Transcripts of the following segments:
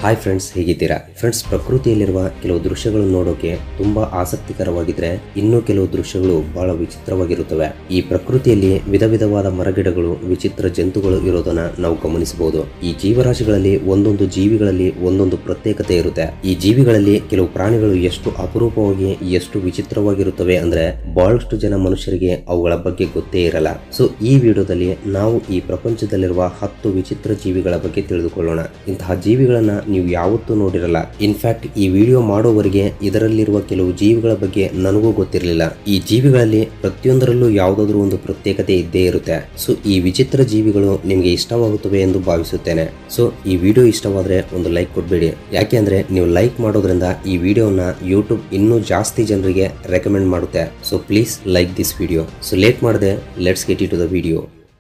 hi friends ಹೇಗಿದ್ದೀರಾ friends ಪ್ರಕೃತಿಯಲ್ಲಿರುವ ಕೆಲವು ದೃಶ್ಯಗಳು ನೋಡೋಕೆ ತುಂಬಾ ಆಸಕ್ತಿಕರವಾಗಿದ್ರೆ ಇನ್ನು ಕೆಲವು ದೃಶ್ಯಗಳು ಬಹಳ ವಿಚಿತ್ರವಾಗಿರುತ್ತವೆ ಈ ಪ್ರಕೃತಿಯಲ್ಲಿ ವಿಧ ವಿಧವಾದ ಮರಗಿಡಗಳು ವಿಚಿತ್ರ ಜಂತುಗಳು ಇರೋದನ್ನ ನಾವು ಗಮನಿಸಬಹುದು ಈ ಜೀವರಾಶಿಗಳಲ್ಲಿ ಒಂದೊಂದು ಜೀವಿಗಳಲ್ಲಿ ಒಂದೊಂದು ಪ್ರತ್ಯೇಕತೆ ಇರುತ್ತೆ ಈ ಜೀವಿಗಳಲ್ಲಿ ಕೆಲವು ಪ್ರಾಣಿಗಳು ಎಷ್ಟು ಅಪರೂಪವಾಗಿ ಎಷ್ಟು ವಿಚಿತ್ರವಾಗಿರುತ್ತವೆ ಅಂದ್ರೆ ಬಹಳಷ್ಟು ಜನ ಮನುಷ್ಯರಿಗೆ ಅವುಗಳ ಬಗ್ಗೆ ಗೊತ್ತೇ ಇರಲ್ಲ ಸೊ ಈ ವಿಡಿಯೋದಲ್ಲಿ ನಾವು ಈ ಪ್ರಪಂಚದಲ್ಲಿರುವ ಹತ್ತು ವಿಚಿತ್ರ ಜೀವಿಗಳ ಬಗ್ಗೆ ತಿಳಿದುಕೊಳ್ಳೋಣ ಇಂತಹ ಜೀವಿಗಳನ್ನ ನೀವು ಯಾವತ್ತೂ ನೋಡಿರಲ್ಲ ಇನ್ಫ್ಯಾಕ್ಟ್ ಈ ವಿಡಿಯೋ ಮಾಡೋವರೆಗೆ ಇದರಲ್ಲಿರುವ ಕೆಲವು ಜೀವಿಗಳ ಬಗ್ಗೆ ನನಗೂ ಗೊತ್ತಿರಲಿಲ್ಲ ಈ ಜೀವಿಗಳಲ್ಲಿ ಪ್ರತಿಯೊಂದರಲ್ಲೂ ಯಾವುದಾದ್ರೂ ಒಂದು ಪ್ರತ್ಯೇಕತೆ ಇದ್ದೇ ಇರುತ್ತೆ ಸೊ ಈ ವಿಚಿತ್ರ ಜೀವಿಗಳು ನಿಮಗೆ ಇಷ್ಟವಾಗುತ್ತವೆ ಎಂದು ಭಾವಿಸುತ್ತೇನೆ ಸೊ ಈ ವಿಡಿಯೋ ಇಷ್ಟವಾದ್ರೆ ಒಂದು ಲೈಕ್ ಕೊಡಬೇಡಿ ಯಾಕೆ ಅಂದ್ರೆ ನೀವು ಲೈಕ್ ಮಾಡೋದ್ರಿಂದ ಈ ವಿಡಿಯೋನ ಯೂಟ್ಯೂಬ್ ಇನ್ನೂ ಜಾಸ್ತಿ ಜನರಿಗೆ ರೆಕಮೆಂಡ್ ಮಾಡುತ್ತೆ so please like this video so late ಮಾಡದೆ let's get into the video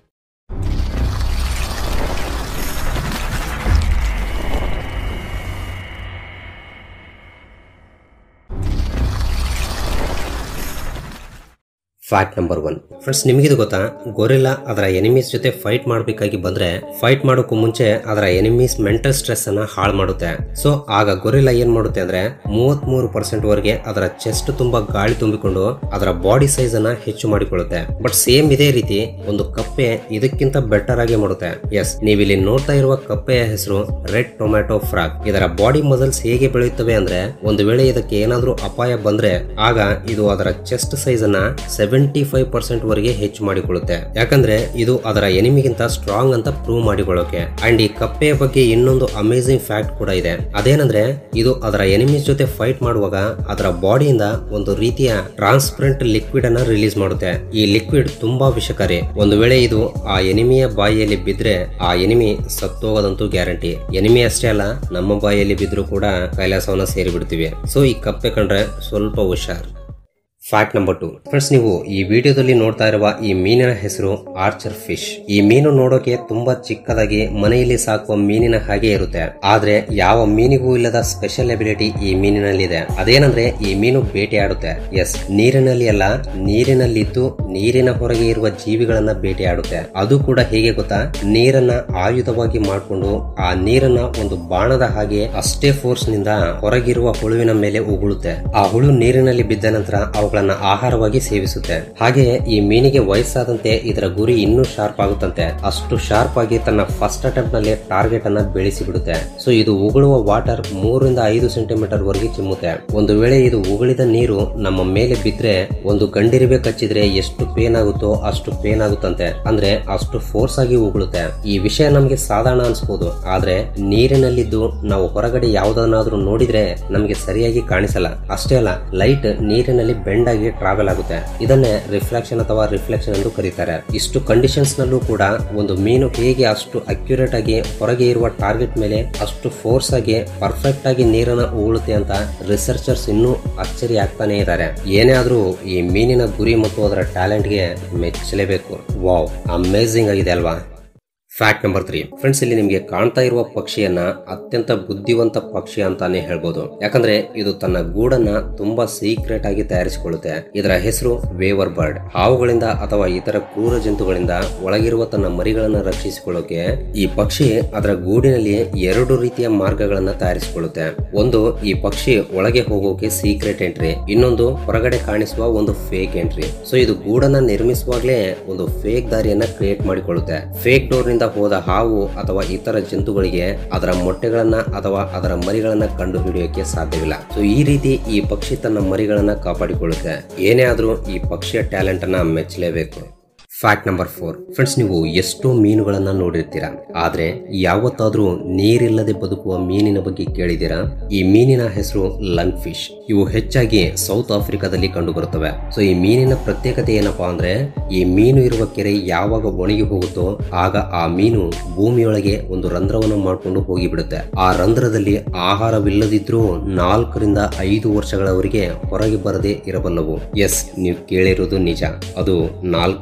fact number one friends ನಿಮಗಿದು ಗೊತ್ತಾ ಗೊರಿಲ್ಲಾ ಅದರ ಎನಿಮೀಸ್ ಜೊತೆ ಫೈಟ್ ಮಾಡಬೇಕಾಗಿ ಬಂದ್ರೆ ಫೈಟ್ ಮಾಡೋಕ್ಕೂ ಮುಂಚೆ ಅದರ ಎನಿಮೀಸ್ ಮೆಂಟಲ್ ಸ್ಟ್ರೆಸ್ ಅನ್ನ ಹಾಳು ಮಾಡುತ್ತೆ ಸೊ ಆಗ ಗೊರಿಲ್ಲಾ ಏನ್ ಮಾಡುತ್ತೆ ಅಂದ್ರೆ ಮೂವತ್ತ್ ಮೂರು ಪರ್ಸೆಂಟ್ ವರೆಗೆ ಅದರ ಚೆಸ್ಟ್ ತುಂಬಾ ಗಾಳಿ ತುಂಬಿಕೊಂಡು ಅದರ ಬಾಡಿ ಸೈಜ್ ಅನ್ನ ಹೆಚ್ಚು ಮಾಡಿಕೊಳ್ಳುತ್ತೆ ಬಟ್ ಸೇಮ್ ಇದೇ ರೀತಿ ಒಂದು ಕಪ್ಪೆ ಇದಕ್ಕಿಂತ ಬೆಟರ್ ಆಗಿ ಮಾಡುತ್ತೆ ಎಸ್ ನೀವಿಲ್ಲಿ ನೋಡ್ತಾ ಇರುವ ಕಪ್ಪೆಯ ಹೆಸರು ರೆಡ್ ಟೊಮ್ಯಾಟೊ ಫ್ರಾಗ್ ಇದರ ಬಾಡಿ ಮಸಲ್ಸ್ ಹೇಗೆ ಬೆಳೆಯುತ್ತವೆ ಅಂದ್ರೆ ಒಂದು ವೇಳೆ ಇದಕ್ಕೆ ಏನಾದ್ರೂ ಅಪಾಯ ಬಂದ್ರೆ ಆಗ ಇದು ಅದರ ಚೆಸ್ಟ್ ಸೈಜ್ ಅನ್ನ ಸೆವೆಂಟಿ ಫೈವ್ ಪರ್ಸೆಂಟ್ ವರೆಗೆ ಹೆಚ್ಚು ಮಾಡಿಕೊಳ್ಳುತ್ತೆ ಯಾಕಂದ್ರೆ ಇದು ಅದರ ಎನಿಮಿಗಿಂತ ಸ್ಟ್ರಾಂಗ್ ಅಂತ ಪ್ರೂವ್ ಮಾಡಿಕೊಳ್ಳೋಕೆ ಅಂಡ್ ಈ ಕಪ್ಪೆಯ ಬಗ್ಗೆ ಇನ್ನೊಂದು ಅಮೇಸಿಂಗ್ ಫ್ಯಾಕ್ಟ್ ಕೂಡ ಇದೆ ಅದೇನಂದ್ರೆ ಇದು ಅದರ ಎನಿಮೀಸ್ ಜೊತೆ ಫೈಟ್ ಮಾಡುವಾಗ ಅದರ ಬಾಡಿಯಿಂದ ಒಂದು ರೀತಿಯ ಟ್ರಾನ್ಸ್ಪರೆಂಟ್ ಲಿಕ್ವಿಡ್ ಅನ್ನ ರಿಲೀಸ್ ಮಾಡುತ್ತೆ ಈ ಲಿಕ್ವಿಡ್ ತುಂಬಾ ವಿಷಕಾರಿ ಒಂದು ವೇಳೆ ಇದು ಆ ಎನಿಮಿಯ ಬಾಯಿಯಲ್ಲಿ ಬಿದ್ರೆ ಆ ಎನಿಮಿ ಸತ್ತೋಗೋದಂತೂ ಗ್ಯಾರಂಟಿ ಎನಿಮಿ ಅಷ್ಟೇ ಅಲ್ಲ ನಮ್ಮ ಬಾಯಿಯಲ್ಲಿ ಬಿದ್ರೂ ಕೂಡ ಕೈಲಾಸವನ್ನ ಸೇರಿ ಬಿಡ್ತೀವಿ ಸೊ ಈ ಕಪ್ಪೆ ಕಂಡ್ರೆ ಸ್ವಲ್ಪ ಹುಷಾರ್ ಫ್ಯಾಕ್ಟ್ ನಂಬರ್ ಟು ಫ್ರೆಂಡ್ಸ್ ನೀವು ಈ ವಿಡಿಯೋದಲ್ಲಿ ನೋಡ್ತಾ ಇರುವ ಈ ಮೀನಿನ ಹೆಸರು ಆರ್ಚರ್ ಫಿಶ್ ಈ ಮೀನು ನೋಡೋಕೆ ತುಂಬಾ ಚಿಕ್ಕದಾಗಿ ಮನೆಯಲ್ಲಿ ಸಾಕುವ ಮೀನಿನ ಹಾಗೆ ಇರುತ್ತೆ ಆದ್ರೆ ಯಾವ ಮೀನಿಗೂ ಇಲ್ಲದ ಸ್ಪೆಷಲ್ ಎಬಿಲಿಟಿ ಈ ಮೀನಿನಲ್ಲಿದೆ ಅದೇನಂದ್ರೆ ಈ ಮೀನು ಬೇಟೆಯಾಡುತ್ತೆ ಎಸ್ ನೀರಿನಲ್ಲಿ ಅಲ್ಲ ನೀರಿನಲ್ಲಿದ್ದು ನೀರಿನ ಹೊರಗೆ ಇರುವ ಜೀವಿಗಳನ್ನ ಬೇಟೆಯಾಡುತ್ತೆ ಅದು ಕೂಡ ಹೇಗೆ ಗೊತ್ತಾ ನೀರನ್ನ ಆಯುಧವಾಗಿ ಮಾಡಿಕೊಂಡು ಆ ನೀರನ್ನ ಒಂದು ಬಾಣದ ಹಾಗೆ ಅಷ್ಟೇ ಫೋರ್ಸ್ ನಿಂದ ಹೊರಗಿರುವ ಹುಳುವಿನ ಮೇಲೆ ಉಗುಳುತ್ತೆ ಆ ಹುಳು ನೀರಿನಲ್ಲಿ ಬಿದ್ದ ನಂತರ ಅವುಗಳನ್ನ ಆಹಾರವಾಗಿ ಸೇವಿಸುತ್ತೆ ಹಾಗೆಯೇ ಈ ಮೀನಿಗೆ ವಯಸ್ಸಾದಂತೆ ಇದರ ಗುರಿ ಇನ್ನೂ ಶಾರ್ಪ್ ಆಗುತ್ತಂತೆ ಅಷ್ಟು ಶಾರ್ಪ್ ಆಗಿ ತನ್ನ ಫಸ್ಟ್ ಅಟೆಂಪ್ಟ್ ನಲ್ಲಿ ಟಾರ್ಗೆಟ್ ಅನ್ನ ಬೆಳೆಸಿ ಬಿಡುತ್ತೆ ಸೊ ಇದು ಉಗುಳುವ ವಾಟರ್ ಮೂರರಿಂದ ಐದು ಸೆಂಟಿಮೀಟರ್ ವರೆಗೆ ಚಿಮ್ಮುತ್ತೆ ಒಂದು ವೇಳೆ ಇದು ಉಗುಳಿದ ನೀರು ನಮ್ಮ ಮೇಲೆ ಬಿದ್ರೆ ಒಂದು ಗಂಡಿರಿವೆ ಕಚ್ಚಿದ್ರೆ ಎಷ್ಟು ಪೇನ್ ಆಗುತ್ತೋ ಅಷ್ಟು ಪೇನ್ ಆಗುತ್ತಂತೆ ಅಂದ್ರೆ ಅಷ್ಟು ಫೋರ್ಸ್ ಆಗಿ ಉಗುಳುತ್ತೆ ಈ ವಿಷಯ ನಮ್ಗೆ ಸಾಧಾರಣ ಅನ್ಸ್ಬೋದು ಆದ್ರೆ ನೀರಿನಲ್ಲಿದ್ದು ನಾವು ಹೊರಗಡೆ ಯಾವ್ದನ್ನಾದ್ರೂ ನೋಡಿದ್ರೆ ನಮ್ಗೆ ಸರಿಯಾಗಿ ಕಾಣಿಸಲ್ಲ ಅಷ್ಟೇ ಅಲ್ಲ ಲೈಟ್ ನೀರಿನಲ್ಲಿ ಬೆಂಡ್ ಆಗಿ ಟ್ರಾವೆಲ್ ಆಗುತ್ತೆ ಇದನ್ನೇ ರಿಫ್ಲೆಕ್ಷನ್ ಅಥವಾ ರಿಫ್ಲೆಕ್ಷನ್ ಎಂದು ಕರೀತಾರೆ ಇಷ್ಟು ಕಂಡೀಷನ್ಸ್ ನಲ್ಲೂ ಕೂಡ ಒಂದು ಮೀನು ಹೇಗೆ ಅಷ್ಟು ಅಕ್ಯುರೇಟ್ ಆಗಿ ಹೊರಗೆ ಇರುವ ಟಾರ್ಗೆಟ್ ಮೇಲೆ ಅಷ್ಟು ಫೋರ್ಸ್ ಆಗಿ ಪರ್ಫೆಕ್ಟ್ ಆಗಿ ನೀರನ್ನ ಉಗುಳುತ್ತೆ ಅಂತ ರಿಸರ್ಚರ್ಸ್ ಇನ್ನೂ ಅಚ್ಚರಿ ಆಗ್ತಾನೆ ಇದ್ದಾರೆ ಏನೇ ಆದ್ರೂ ಈ ಮೀನಿನ ಗುರಿ ಮತ್ತು ಅದರ ಟ್ಯಾಲೆಂಟ್ಗೆ ಮೆಚ್ಚಲೇಬೇಕು ವಾವ್ ಅಮೇಸಿಂಗ್ ಆಗಿದೆ ಅಲ್ವಾ ಫ್ಯಾಕ್ಟ್ ನಂಬರ್ ತ್ರೀ ಫ್ರೆಂಡ್ಸ್ ಇಲ್ಲಿ ನಿಮಗೆ ಕಾಣ್ತಾ ಇರುವ ಪಕ್ಷಿಯನ್ನ ಅತ್ಯಂತ ಬುದ್ಧಿವಂತ ಪಕ್ಷಿ ಅಂತಾನೆ ಹೇಳ್ಬೋದು ಯಾಕಂದ್ರೆ ಇದು ತನ್ನ ಗೂಡನ್ನ ತುಂಬಾ ಸೀಕ್ರೆಟ್ ಆಗಿ ತಯಾರಿಸಿಕೊಳ್ಳುತ್ತೆ ಇದರ ಹೆಸರು ವೇವರ್ ಬರ್ಡ್ ಹಾವುಗಳಿಂದ ಅಥವಾ ಇತರ ಕ್ರೂರ ಜಂತುಗಳಿಂದ ಒಳಗಿರುವ ತನ್ನ ಮರಿಗಳನ್ನ ರಕ್ಷಿಸಿಕೊಳ್ಳೋಕೆ ಈ ಪಕ್ಷಿ ಅದರ ಗೂಡಿನಲ್ಲಿ ಎರಡು ರೀತಿಯ ಮಾರ್ಗಗಳನ್ನ ತಯಾರಿಸಿಕೊಳ್ಳುತ್ತೆ ಒಂದು ಈ ಪಕ್ಷಿ ಒಳಗೆ ಹೋಗೋಕೆ ಸೀಕ್ರೆಟ್ ಎಂಟ್ರಿ ಇನ್ನೊಂದು ಹೊರಗಡೆ ಕಾಣಿಸುವ ಒಂದು ಫೇಕ್ ಎಂಟ್ರಿ ಸೊ ಇದು ಗೂಡನ್ನ ನಿರ್ಮಿಸುವಾಗಲೇ ಒಂದು ಫೇಕ್ ದಾರಿಯನ್ನ ಕ್ರಿಯೇಟ್ ಮಾಡಿಕೊಳ್ಳುತ್ತೆ ಫೇಕ್ ಡೋರ್ ನಿಂದ ಹೋದ ಹಾವು ಅಥವಾ ಇತರ ಜಂತುಗಳಿಗೆ ಅದರ ಮೊಟ್ಟೆಗಳನ್ನ ಅಥವಾ ಅದರ ಮರಿಗಳನ್ನ ಕಂಡು ಹಿಡಿಯೋಕೆ ಸಾಧ್ಯವಿಲ್ಲ ಸೊ ಈ ರೀತಿ ಈ ಪಕ್ಷಿ ತನ್ನ ಮರಿಗಳನ್ನ ಕಾಪಾಡಿಕೊಳ್ಳುತ್ತೆ ಏನೇ ಆದ್ರೂ ಈ ಪಕ್ಷಿಯ ಟ್ಯಾಲೆಂಟ್ ಅನ್ನ ಮೆಚ್ಚಲೇಬೇಕು ಫ್ಯಾಕ್ಟ್ ನಂಬರ್ ಫೋರ್ ಫ್ರೆಂಡ್ಸ್ ನೀವು ಎಷ್ಟೋ ಮೀನುಗಳನ್ನ ನೋಡಿರ್ತೀರಾ ಆದ್ರೆ ಯಾವತ್ತಾದ್ರೂ ನೀರಿಲ್ಲದೆ ಬದುಕುವ ಮೀನಿನ ಬಗ್ಗೆ ಕೇಳಿದ್ದೀರಾ ಈ ಮೀನಿನ ಹೆಸರು ಲಂಗ್ ಫಿಶ್ ಇವು ಹೆಚ್ಚಾಗಿ ಸೌತ್ ಆಫ್ರಿಕಾದಲ್ಲಿ ಕಂಡು ಬರುತ್ತವೆ ಸೊ ಈ ಮೀನಿನ ಪ್ರತ್ಯೇಕತೆ ಏನಪ್ಪಾ ಅಂದ್ರೆ ಈ ಮೀನು ಇರುವ ಕೆರೆ ಯಾವಾಗ ಒಣಗಿ ಹೋಗುತ್ತೋ ಆಗ ಆ ಮೀನು ಭೂಮಿಯೊಳಗೆ ಒಂದು ರಂಧ್ರವನ್ನು ಮಾಡಿಕೊಂಡು ಹೋಗಿಬಿಡುತ್ತೆ ಆ ರಂಧ್ರದಲ್ಲಿ ಆಹಾರವಿಲ್ಲದಿದ್ರೂ ನಾಲ್ಕರಿಂದ ಐದು ವರ್ಷಗಳವರೆಗೆ ಹೊರಗೆ ಬರದೆ ಇರಬಲ್ಲವು ಎಸ್ ನೀವು ಕೇಳಿರುವುದು ನಿಜ ಅದು ನಾಲ್ಕರಿಂದ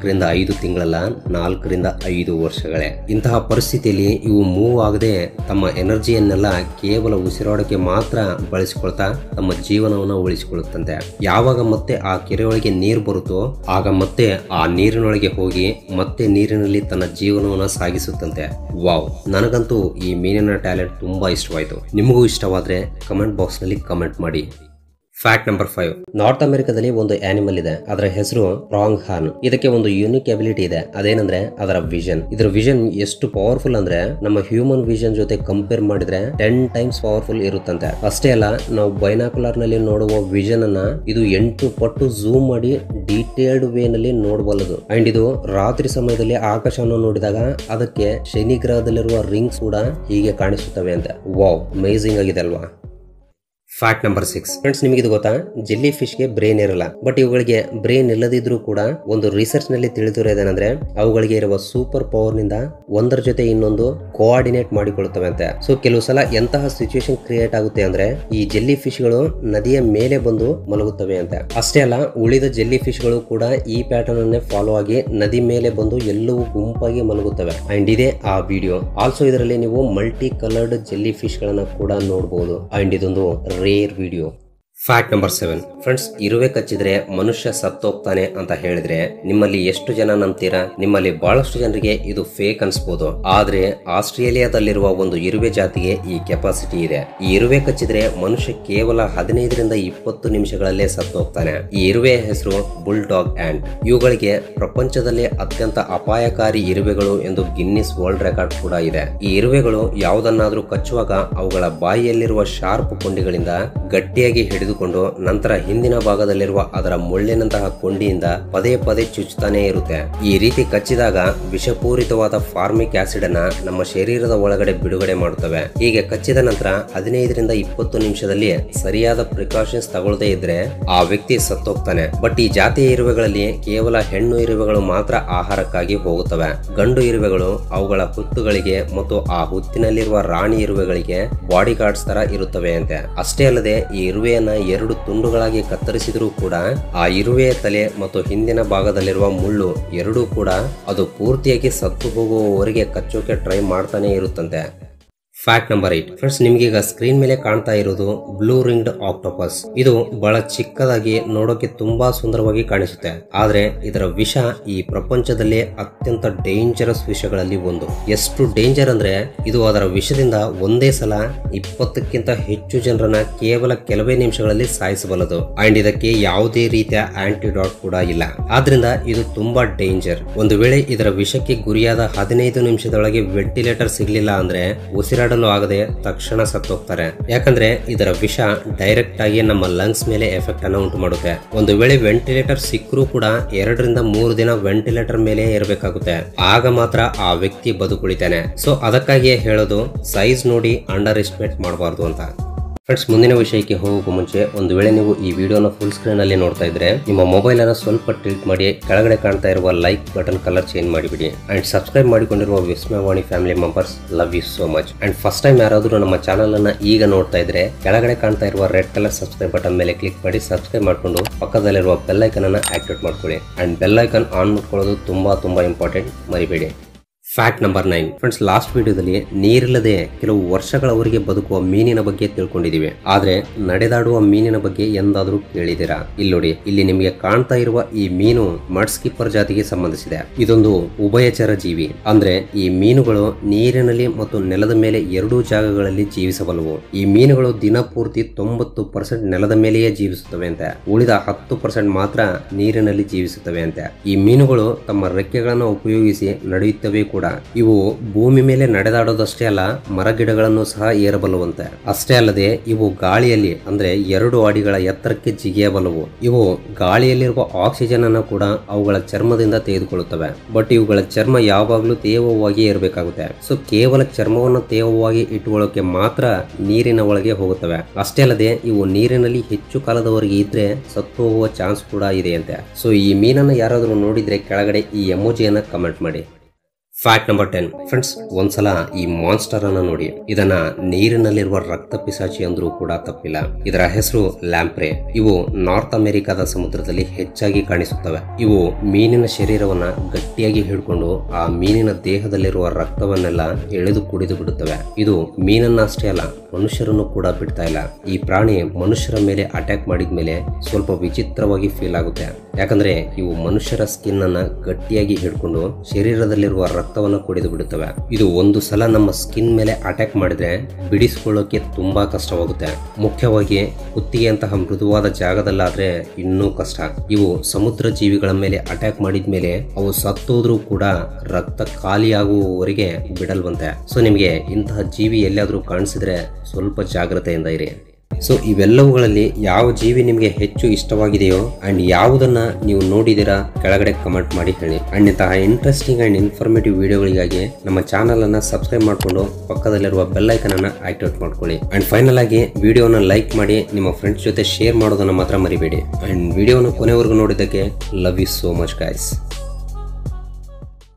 ಐದು ತಿಂಗಳಲ್ಲ ನಾಲ್ಕರಿಂದ ಐದು ವರ್ಷಗಳೇ ಇಂತಹ ಪರಿಸ್ಥಿತಿಯಲ್ಲಿ ಇವು ಮೂವ್ ಆಗದೆ ತಮ್ಮ ಎನರ್ಜಿಯನ್ನೆಲ್ಲ ಕೇವಲ ಉಸಿರಾಡೋಕೆ ಮಾತ್ರ ಬಳಸಿಕೊಳ್ತಾ ತಮ್ಮ ಜೀವನವನ್ನು ಉಳಿಸಿಕೊಳ್ಳುತ್ತಂತೆ ಯಾವಾಗ ಮತ್ತೆ ಆ ಕೆರೆಯೊಳಗೆ ನೀರು ಬರುತ್ತೋ ಆಗ ಮತ್ತೆ ಆ ನೀರಿನೊಳಗೆ ಹೋಗಿ ಮತ್ತೆ ನೀರಿನಲ್ಲಿ ತನ್ನ ಜೀವನವನ್ನು ಸಾಗಿಸುತ್ತಂತೆ ವಾವ್ ನನಗಂತೂ ಈ ಮೀನಿನ ಟ್ಯಾಲೆಂಟ್ ತುಂಬಾ ಇಷ್ಟವಾಯಿತು ನಿಮಗೂ ಇಷ್ಟವಾದ್ರೆ ಕಮೆಂಟ್ ಬಾಕ್ಸ್ ನಲ್ಲಿ ಕಮೆಂಟ್ ಮಾಡಿ ಫ್ಯಾಕ್ಟ್ ನಂಬರ್ ಫೈವ್ ನಾರ್ತ್ ಅಮೆರಿಕದಲ್ಲಿ ಒಂದು ಆನಿಮಲ್ ಇದೆ ಅದರ ಹೆಸರು ರಾಂಗ್ ಹಾರ್ನ್ ಇದಕ್ಕೆ ಒಂದು ಯೂನಿಕ್ ಅಬಿಲಿಟಿ ಇದೆ ಅದೇನಂದ್ರೆ ಅದರ ವಿಷನ್ ಇದರ ವಿಷನ್ ಎಷ್ಟು ಪವರ್ಫುಲ್ ಅಂದ್ರೆ ನಮ್ಮ ಹ್ಯೂಮನ್ ವಿಷನ್ ಜೊತೆ ಕಂಪೇರ್ ಮಾಡಿದ್ರೆ ಟೆನ್ ಟೈಮ್ಸ್ ಪವರ್ಫುಲ್ ಇರುತ್ತಂತೆ ಅಷ್ಟೇ ಅಲ್ಲ ನಾವು ಬೈನಾಕುಲರ್ ನಲ್ಲಿ ನೋಡುವ ವಿಷನ್ ಅನ್ನ ಇದು ಎಂಟು ಪಟ್ಟು ಝೂಮ್ ಮಾಡಿ ಡೀಟೇಲ್ಡ್ ವೇ ನಲ್ಲಿ ನೋಡಬಲ್ಲದು ಅಂಡ್ ಇದು ರಾತ್ರಿ ಸಮಯದಲ್ಲಿ ಆಕಾಶವನ್ನು ನೋಡಿದಾಗ ಅದಕ್ಕೆ ಶನಿ ಗ್ರಹದಲ್ಲಿರುವ ರಿಂಗ್ಸ್ ಕೂಡ ಹೀಗೆ ಕಾಣಿಸುತ್ತವೆ ಅಂತ ವಾವ್ ಅಮೇಸಿಂಗ್ ಆಗಿದೆ ಅಲ್ವಾ ಫ್ಯಾಕ್ಟ್ ನಂಬರ್ ಸಿಕ್ಸ್ ಫ್ರೆಂಡ್ಸ್ ನಿಮಗೆ ಇದು ಗೊತ್ತಾ ಜೆಲ್ಲಿ ಫಿಶ್ಗೆ ಬ್ರೇನ್ ಇರಲ್ಲ ಬಟ್ ಇವುಗಳಿಗೆ ಬ್ರೇನ್ ಇಲ್ಲದಿದ್ರೂ ಕೂಡ ಒಂದು ರಿಸರ್ಚ್ ನಲ್ಲಿ ತಿಳಿದಿರೋದೇನೆಂದ್ರೆ ಅವುಗಳಿಗೆ ಇರುವ ಸೂಪರ್ ಪವರ್ ನಿಂದ ಒಂದರ ಜೊತೆ ಇನ್ನೊಂದು ಕೋಆರ್ಡಿನೇಟ್ ಮಾಡಿಕೊಳ್ಳುತ್ತವೆ ಅಂತೆ ಸೊ ಕೆಲವು ಸಲ ಎಂತಹ ಸಿಚುವೇಶನ್ ಕ್ರಿಯೇಟ್ ಆಗುತ್ತೆ ಅಂದ್ರೆ ಈ ಜೆಲ್ಲಿ ಫಿಶ್ಗಳು ನದಿಯ ಮೇಲೆ ಬಂದು ಮಲಗುತ್ತವೆ ಅಂತ ಅಷ್ಟೇ ಅಲ್ಲ ಉಳಿದ ಜೆಲ್ಲಿ ಫಿಶ್ಗಳು ಕೂಡ ಈ ಪ್ಯಾಟರ್ನ್ ಅನ್ನೇ ಫಾಲೋ ಆಗಿ ನದಿ ಮೇಲೆ ಬಂದು ಎಲ್ಲವೂ ಗುಂಪಾಗಿ ಮಲಗುತ್ತವೆ ಅಂಡ್ ಇದೇ ಆ ವಿಡಿಯೋ ಆಲ್ಸೋ ಇದರಲ್ಲಿ ನೀವು ಮಲ್ಟಿ ಕಲರ್ಡ್ ಜೆಲ್ಲಿ ಫಿಶ್ ಗಳನ್ನ ಕೂಡ ನೋಡಬಹುದು ಅಂಡ್ ಇದೊಂದು rare video fact number seven friends ಇರುವೆ ಕಚ್ಚಿದ್ರೆ ಮನುಷ್ಯ ಸತ್ತೋಗ್ತಾನೆ ಅಂತ ಹೇಳಿದ್ರೆ ನಿಮ್ಮಲ್ಲಿ ಎಷ್ಟು ಜನ ನಂಬ್ತೀರಾ ನಿಮ್ಮಲ್ಲಿ ಬಹಳಷ್ಟು ಜನರಿಗೆ ಇದು ಫೇಕ್ ಅನ್ಸ್ಬೋದು ಆದ್ರೆ ಆಸ್ಟ್ರೇಲಿಯಾದಲ್ಲಿರುವ ಒಂದು ಇರುವೆ ಜಾತಿಗೆ ಈ ಕೆಪಾಸಿಟಿ ಇದೆ ಈ ಇರುವೆ ಕಚ್ಚಿದ್ರೆ ಮನುಷ್ಯ ಕೇವಲ ಹದಿನೈದರಿಂದ ಇಪ್ಪತ್ತು ನಿಮಿಷಗಳಲ್ಲೇ ಸತ್ತೋಗ್ತಾನೆ ಈ ಇರುವೆಯ ಹೆಸರು ಬುಲ್ ಡಾಗ್ ಆಂಟ್ ಇವುಗಳಿಗೆ ಪ್ರಪಂಚದಲ್ಲೇ ಅತ್ಯಂತ ಅಪಾಯಕಾರಿ ಇರುವೆಗಳು ಎಂದು ಗಿನ್ನಿಸ್ ವರ್ಲ್ಡ್ ರೆಕಾರ್ಡ್ ಕೂಡ ಇದೆ ಈ ಇರುವೆಗಳು ಯಾವುದನ್ನಾದ್ರೂ ಕಚ್ಚುವಾಗ ಅವುಗಳ ಬಾಯಿಯಲ್ಲಿರುವ ಶಾರ್ಪ್ ಕೊಂಡಿಗಳಿಂದ ಗಟ್ಟಿಯಾಗಿ ಹಿಡಿದುಕೊಂಡು ನಂತರ ಹಿಂದಿನ ಭಾಗದಲ್ಲಿರುವ ಅದರ ಮುಳ್ಳಿನಂತಹ ಕೊಂಡಿಯಿಂದ ಪದೇ ಪದೇ ಚುಚ್ಚುತ್ತಾನೆ ಇರುತ್ತೆ ಈ ರೀತಿ ಕಚ್ಚಿದಾಗ ವಿಷಪೂರಿತವಾದ ಫಾರ್ಮಿಕ್ ಆಸಿಡ್ ಅನ್ನ ನಮ್ಮ ಶರೀರದ ಒಳಗಡೆ ಬಿಡುಗಡೆ ಮಾಡುತ್ತವೆ ಹೀಗೆ ಕಚ್ಚಿದ ನಂತರ ಹದಿನೈದರಿಂದ ಇಪ್ಪತ್ತು ನಿಮಿಷದಲ್ಲಿ ಸರಿಯಾದ ಪ್ರಿಕಾಷನ್ಸ್ ತಗೊಳ್ಳದೇ ಇದ್ರೆ ಆ ವ್ಯಕ್ತಿ ಸತ್ತೋಗ್ತಾನೆ ಬಟ್ ಈ ಜಾತಿಯ ಇರುವೆಗಳಲ್ಲಿ ಕೇವಲ ಹೆಣ್ಣು ಇರುವೆಗಳು ಮಾತ್ರ ಆಹಾರಕ್ಕಾಗಿ ಹೋಗುತ್ತವೆ ಗಂಡು ಇರುವೆಗಳು ಅವುಗಳ ಹುತ್ತುಗಳಿಗೆ ಮತ್ತು ಆ ಹುತ್ತಿನಲ್ಲಿರುವ ರಾಣಿ ಇರುವೆಗಳಿಗೆ ಬಾಡಿ ಗಾರ್ಡ್ಸ್ ತರ ಇರುತ್ತವೆ ಅಂತೆ ಅಷ್ಟೇ ಅಲ್ಲದೆ ಈ ಇರುವೆಯನ್ನ ಎರಡು ತುಂಡುಗಳಾಗಿ ಕತ್ತರಿಸಿದರೂ ಕೂಡ ಆ ಇರುವೆಯ ತಲೆ ಮತ್ತು ಹಿಂದಿನ ಭಾಗದಲ್ಲಿರುವ ಮುಳ್ಳು ಎರಡೂ ಕೂಡ ಅದು ಪೂರ್ತಿಯಾಗಿ ಸತ್ತು ಹೋಗುವವರೆಗೆ ಕಚ್ಚೋಕೆ ಟ್ರೈ ಮಾಡ್ತಾನೆ ಇರುತ್ತಂತೆ ಫ್ಯಾಕ್ಟ್ ನಂಬರ್ ಏಟ್ ಫ್ರೆಂಡ್ಸ್ ನಿಮ್ಗೆ ಈಗ ಸ್ಕ್ರೀನ್ ಮೇಲೆ ಕಾಣ್ತಾ ಇರೋದು ಬ್ಲೂ ರಿಂಗ್ಡ್ ಆಕ್ಟೋಪಸ್ ಇದು ಬಹಳ ಚಿಕ್ಕದಾಗಿ ನೋಡೋಕೆ ತುಂಬಾ ಸುಂದರವಾಗಿ ಕಾಣಿಸುತ್ತೆ ಆದ್ರೆ ಇದರ ವಿಷ ಈ ಪ್ರಪಂಚದಲ್ಲೇ ಅತ್ಯಂತ ಡೇಂಜರಸ್ ವಿಷಗಳಲ್ಲಿ ಒಂದು ಎಷ್ಟು ಡೇಂಜರ್ ಅಂದ್ರೆ ಇದು ಅದರ ವಿಷದಿಂದ ಒಂದೇ ಸಲ ಇಪ್ಪತ್ತಕ್ಕಿಂತ ಹೆಚ್ಚು ಜನರನ್ನ ಕೇವಲ ಕೆಲವೇ ನಿಮಿಷಗಳಲ್ಲಿ ಸಾಯಿಸಬಲ್ಲದು ಅಂಡ್ ಇದಕ್ಕೆ ಯಾವುದೇ ರೀತಿಯ ಆಂಟಿಡಾಟ್ ಕೂಡ ಇಲ್ಲ ಆದ್ರಿಂದ ಇದು ತುಂಬಾ ಡೇಂಜರ್ ಒಂದು ವೇಳೆ ಇದರ ವಿಷಕ್ಕೆ ಗುರಿಯಾದ ಹದಿನೈದು ನಿಮಿಷದೊಳಗೆ ವೆಂಟಿಲೇಟರ್ ಸಿಗ್ಲಿಲ್ಲ ಅಂದ್ರೆ ಉಸಿರಾಡಲು ಆಗದೆ ತಕ್ಷಣ ಸತ್ತೋಗ್ತಾರೆ ಯಾಕಂದ್ರೆ ಇದರ ವಿಷ ಡೈರೆಕ್ಟ್ ಆಗಿ ನಮ್ಮ ಲಂಗ್ಸ್ ಮೇಲೆ ಎಫೆಕ್ಟ್ ಅನ್ನ ಉಂಟು ಮಾಡುತ್ತೆ ಒಂದು ವೇಳೆ ವೆಂಟಿಲೇಟರ್ ಸಿಕ್ಕರೂ ಕೂಡ ಎರಡರಿಂದ ಮೂರು ದಿನ ವೆಂಟಿಲೇಟರ್ ಮೇಲೆ ಇರಬೇಕಾಗುತ್ತೆ ಆಗ ಮಾತ್ರ ಆ ವ್ಯಕ್ತಿ ಬದುಕುಳಿತಾನೆ ಸೊ ಅದಕ್ಕಾಗಿಯೇ ಹೇಳೋದು ಸೈಜ್ ನೋಡಿ ಅಂಡರ್ ಎಸ್ಟಿಮೇಟ್ ಮಾಡಬಾರ್ದು ಅಂತ ಫ್ರೆಂಡ್ಸ್ ಮುಂದಿನ ವಿಷಯಕ್ಕೆ ಹೋಗೋಕ್ಕೂ ಮುಂಚೆ ಒಂದು ವೇಳೆ ನೀವು ಈ ವಿಡಿಯೋನ ಫುಲ್ ಸ್ಕ್ರೀನ್ ಅಲ್ಲಿ ನೋಡ್ತಾ ಇದ್ರೆ ನಿಮ್ಮ ಮೊಬೈಲ್ ಅನ್ನ ಸ್ವಲ್ಪ ಟಿಲ್ಟ್ ಮಾಡಿ ಕೆಳಗಡೆ ಕಾಣ್ತಾ ಇರುವ ಲೈಕ್ ಬಟನ್ ಕಲರ್ ಚೇಂಜ್ ಮಾಡಿಬಿಡಿ ಅಂಡ್ ಸಬ್ಸ್ಕ್ರೈಬ್ ಮಾಡಿಕೊಂಡಿರುವ Vismayavani family members love you so much and first time ಯಾರಾದರೂ ನಮ್ಮ ಚಾನಲ್ ಅನ್ನ ಈಗ ನೋಡ್ತಾ ಇದ್ರೆ ಕೆಳಗಡೆ ಕಾಣ್ತಾ ಇರುವ ರೆಡ್ ಕಲರ್ ಸಬ್ಸ್ಕ್ರೈಬ್ ಬಟನ್ ಮೇಲೆ ಕ್ಲಿಕ್ ಮಾಡಿ ಸಬ್ಸ್ಕ್ರೈಬ್ ಮಾಡ್ಕೊಂಡು ಪಕ್ಕದಲ್ಲಿರುವ ಬೆಲ್ ಐಕನ್ ಅನ್ನ ಆಕ್ಟಿವೇಟ್ ಮಾಡ್ಕೊಳ್ಳಿ ಅಂಡ್ ಬೆಲ್ ಐಕನ್ ಆನ್ ಮಾಡ್ಕೊಳ್ಳೋದು ತುಂಬಾ ತುಂಬಾ ಇಂಪಾರ್ಟೆಂಟ್ ಮರಿಬೇಡಿ fact number nine friends last ವಿಡಿಯೋದಲ್ಲಿ ನೀರಿಲ್ಲದೆ ಕೆಲವು ವರ್ಷಗಳವರೆಗೆ ಬದುಕುವ ಮೀನಿನ ಬಗ್ಗೆ ತಿಳ್ಕೊಂಡಿದೀವಿ ಆದ್ರೆ ನಡೆದಾಡುವ ಮೀನಿನ ಬಗ್ಗೆ ಎಂದಾದ್ರೂ ಕೇಳಿದಿರಾ ಇಲ್ಲಿ ನೋಡಿ ಇಲ್ಲಿ ನಿಮಗೆ ಕಾಣ್ತಾ ಇರುವ ಈ ಮೀನು ಮಡ್ ಸ್ಕಿಪ್ಪರ್ ಜಾತಿಗೆ ಸಂಬಂಧಿಸಿದೆ ಇದೊಂದು ಉಭಯಚರ ಜೀವಿ ಅಂದ್ರೆ ಈ ಮೀನುಗಳು ನೀರಿನಲ್ಲಿ ಮತ್ತು ನೆಲದ ಮೇಲೆ ಎರಡೂ ಜಾಗಗಳಲ್ಲಿ ಜೀವಿಸಬಲ್ಲವು ಈ ಮೀನುಗಳು ದಿನಪೂರ್ತಿ ತೊಂಬತ್ತು ಪರ್ಸೆಂಟ್ ನೆಲದ ಮೇಲೆಯೇ ಜೀವಿಸುತ್ತವೆ ಅಂತೆ ಉಳಿದ ಹತ್ತು ಪರ್ಸೆಂಟ್ ಮಾತ್ರ ನೀರಿನಲ್ಲಿ ಜೀವಿಸುತ್ತವೆ ಅಂತೆ ಈ ಮೀನುಗಳು ತಮ್ಮ ರೆಕ್ಕೆಗಳನ್ನು ಉಪಯೋಗಿಸಿ ನಡೆಯುತ್ತವೆ ಕೂಡ ಇವು ಭೂಮಿ ಮೇಲೆ ನಡೆದಾಡೋದಷ್ಟೇ ಅಲ್ಲ ಮರಗಿಡಗಳನ್ನು ಸಹ ಏರಬಲ್ಲವಂತೆ ಅಷ್ಟೇ ಅಲ್ಲದೆ ಇವು ಗಾಳಿಯಲ್ಲಿ ಅಂದ್ರೆ ಎರಡು ಅಡಿಗಳ ಎತ್ತರಕ್ಕೆ ಜಿಗಿಯಬಲ್ಲವು ಇವು ಗಾಳಿಯಲ್ಲಿರುವ ಆಕ್ಸಿಜನ್ ಅನ್ನು ಕೂಡ ಅವುಗಳ ಚರ್ಮದಿಂದ ತೆಗೆದುಕೊಳ್ಳುತ್ತವೆ ಬಟ್ ಇವುಗಳ ಚರ್ಮ ಯಾವಾಗಲೂ ತೇವವಾಗಿ ಇರಬೇಕಾಗುತ್ತೆ ಸೊ ಕೇವಲ ಚರ್ಮವನ್ನು ತೇವವಾಗಿ ಇಟ್ಟುಕೊಳ್ಳೋಕೆ ಮಾತ್ರ ನೀರಿನ ಒಳಗೆ ಹೋಗುತ್ತವೆ ಅಷ್ಟೇ ಅಲ್ಲದೆ ಇವು ನೀರಿನಲ್ಲಿ ಹೆಚ್ಚು ಕಾಲದವರೆಗೆ ಇದ್ರೆ ಸತ್ತು ಹೋಗುವ ಚಾನ್ಸ್ ಕೂಡ ಇದೆ ಅಂತೆ ಸೊ ಈ ಮೀನನ್ನು ಯಾರಾದರೂ ನೋಡಿದ್ರೆ ಕೆಳಗಡೆ ಈ ಎಮೋಜಿಯನ್ನ ಕಮೆಂಟ್ ಮಾಡಿ ಫ್ಯಾಕ್ಟ್ ನಂಬರ್ ಟೆನ್ ಫ್ರೆಂಡ್ಸ್ ಒಂದ್ಸಲ ಈ ಮಾನ್ಸ್ಟರ್ ಅನ್ನ ನೋಡಿ ಇದನ್ನ ನೀರಿನಲ್ಲಿರುವ ರಕ್ತ ಪಿಸಾಚಿ ಅಂದ್ರೂ ಕೂಡ ತಪ್ಪಿಲ್ಲ ಇದರ ಹೆಸರು ಲ್ಯಾಂಪ್ರೆ ಇವು ನಾರ್ತ್ ಅಮೆರಿಕಾದ ಸಮುದ್ರದಲ್ಲಿ ಹೆಚ್ಚಾಗಿ ಕಾಣಿಸುತ್ತವೆ ಇವು ಮೀನಿನ ಶರೀರವನ್ನ ಗಟ್ಟಿಯಾಗಿ ಹಿಡ್ಕೊಂಡು ಆ ಮೀನಿನ ದೇಹದಲ್ಲಿರುವ ರಕ್ತವನ್ನೆಲ್ಲ ಎಳೆದು ಕುಡಿದು ಬಿಡುತ್ತವೆ ಇದು ಮೀನನ್ನ ಅಷ್ಟೇ ಅಲ್ಲ ಮನುಷ್ಯರನ್ನು ಕೂಡ ಬಿಡ್ತಾ ಇಲ್ಲ ಈ ಪ್ರಾಣಿ ಮನುಷ್ಯರ ಮೇಲೆ ಅಟ್ಯಾಕ್ ಮಾಡಿದ್ಮೇಲೆ ಸ್ವಲ್ಪ ವಿಚಿತ್ರವಾಗಿ ಫೀಲ್ ಆಗುತ್ತೆ ಯಾಕಂದ್ರೆ ಇವು ಮನುಷ್ಯರ ಸ್ಕಿನ್ ಅನ್ನ ಗಟ್ಟಿಯಾಗಿ ಹಿಡ್ಕೊಂಡು ಶರೀರದಲ್ಲಿರುವ ರಕ್ತವನ್ನು ಕುಡಿದು ಬಿಡುತ್ತವೆ ಇದು ಒಂದು ಸಲ ನಮ್ಮ ಸ್ಕಿನ್ ಮೇಲೆ ಅಟ್ಯಾಕ್ ಮಾಡಿದ್ರೆ ಬಿಡಿಸಿಕೊಳ್ಳೋಕೆ ತುಂಬಾ ಕಷ್ಟವಾಗುತ್ತೆ ಮುಖ್ಯವಾಗಿ ಕುತ್ತಿಗೆಯಂತಹ ಮೃದುವಾದ ಜಾಗದಲ್ಲಾದ್ರೆ ಇನ್ನೂ ಕಷ್ಟ ಇವು ಸಮುದ್ರ ಜೀವಿಗಳ ಮೇಲೆ ಅಟ್ಯಾಕ್ ಮಾಡಿದ್ಮೇಲೆ ಅವು ಸತ್ತೋದ್ರೂ ಕೂಡ ರಕ್ತ ಖಾಲಿಯಾಗುವವರೆಗೆ ಬಿಡಲ್ವಂತೆ ಸೊ ನಿಮಗೆ ಇಂತಹ ಜೀವಿ ಎಲ್ಲಾದ್ರೂ ಕಾಣಿಸಿದ್ರೆ ಸ್ವಲ್ಪ ಜಾಗ್ರತೆಯಿಂದ ಇರಿ ಸೊ ಇವೆಲ್ಲವುಗಳಲ್ಲಿ ಯಾವ ಜೀವಿ ನಿಮಗೆ ಹೆಚ್ಚು ಇಷ್ಟವಾಗಿದೆಯೋ ಅಂಡ್ ಯಾವುದನ್ನ ನೀವು ನೋಡಿದಿರಾ ಕೆಳಗಡೆ ಕಮೆಂಟ್ ಮಾಡಿ ಹೇಳಿ ಅಂಡ್ ಇಂತಹ ಇಂಟ್ರೆಸ್ಟಿಂಗ್ ಅಂಡ್ ಇನ್ಫಾರ್ಮೇಟಿವ್ ವಿಡಿಯೋಗಳಿಗಾಗಿ ನಮ್ಮ ಚಾನಲ್ ಅನ್ನ ಸಬ್ಸ್ಕ್ರೈಬ್ ಮಾಡಿಕೊಂಡು ಪಕ್ಕದಲ್ಲಿರುವ ಬೆಲ್ ಐಕನ್ ಅನ್ನ ಆಕ್ಟಿವೇಟ್ ಮಾಡ್ಕೊಳ್ಳಿ ಅಂಡ್ ಫೈನಲ್ ಆಗಿ ವಿಡಿಯೋನ ಲೈಕ್ ಮಾಡಿ ನಿಮ್ಮ ಫ್ರೆಂಡ್ಸ್ ಜೊತೆ ಶೇರ್ ಮಾಡೋದನ್ನ ಮಾತ್ರ ಮರಿಬೇಡಿ ಅಂಡ್ ವಿಡಿಯೋನ ಕೊನೆವರೆಗೂ ನೋಡಿದ್ದಕ್ಕೆ love you so much guys